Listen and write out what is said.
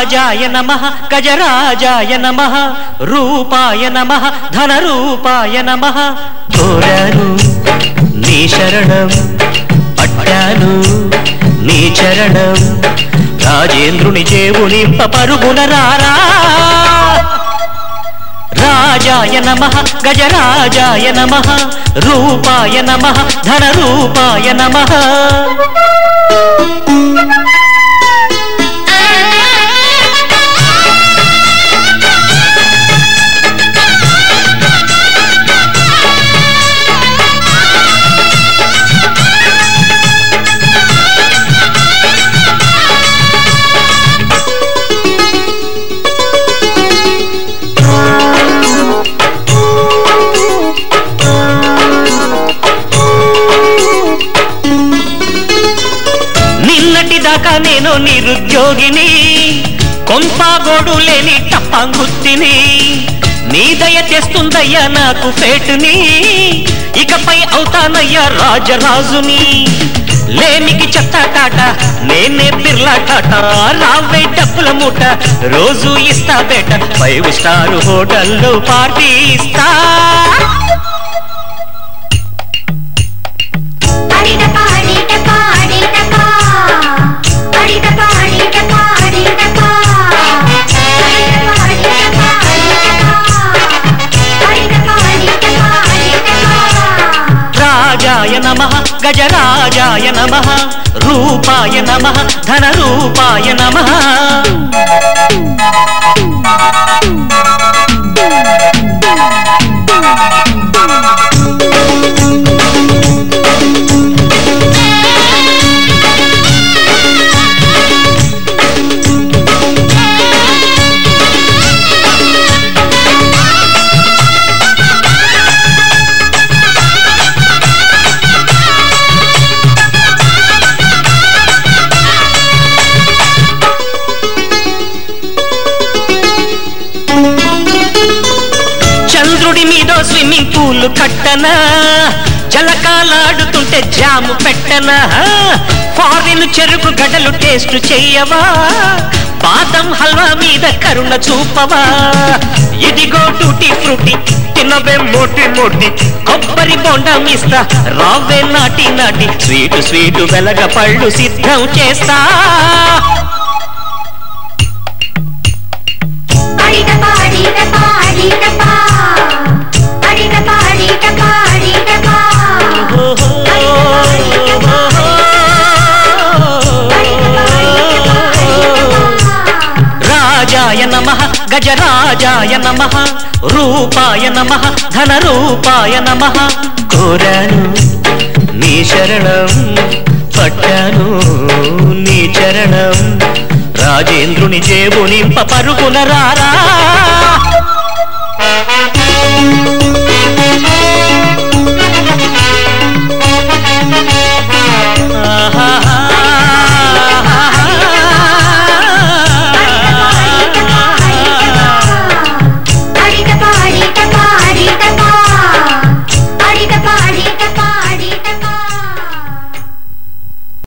రాజాయ నమ గజరాజాయ నమ రూపాయ నమ ధనరూపాయ నమ కోరాను నీ శరణం పట్టాను నీ చరణం రాజేంద్రుని చేవునింప పరుగున రారా రాజాయ నమ గజరాజాయ నమ రూపాయ నమ ధనరూపాయ నమ నిన్నటి దాకా నేను నిరుద్యోగిని కొంపాగోడు లేని టప్పంగుత్తిని నీ దయ తెస్తుందయ్యా నాకు పేటుని ఇకపై అవుతానయ్యా రాజరాజుని లేనికి చెత్త కాట నేనే బిర్లా టాట రావే డబ్బుల మూట రోజు ఇస్తా బేట ఫైవ్ స్టార్ హోటల్లో పార్టీ ఇస్తా అడిటపా అడిటపా అడిటపా అడిటపా అడిటపా అడిటపా అడిటపా అడిటపా అడిటపా అడిటపా అడిటపా రాజాయ నమ గజరాజాయ నమ రూపాయ నమ ధనరూపాయ నమ చంద్రుడి మీద స్విమ్మింగ్ పూల్ కట్టనా జలకాలాడుతుంటే జాము పెట్టనా ఫారిన్ చెరుకు గడలు టేస్ట్ చెయ్యవా బాదం హల్వా మీద కరుణ చూపవా ఇదిగో టూటీ ఫ్రూటీ తినవే మోటి మోటి కొబ్బరి బొండం ఇస్తా రావే నాటి నాటి స్వీటు స్వీటు వెలగ పళ్ళు సిద్ధం చేస్తా అడిటపా అడిటపా అడిటపా అడిటపా అడిటపా అడిటపా రాజాయ నమ గజరాజాయ నమ రూపాయ నమ ధనరూపాయ నమ కోరాను నీ శరణం పట్టాను నీ చరణం రాజేంద్రుని జేబు నింప పరుగున రారా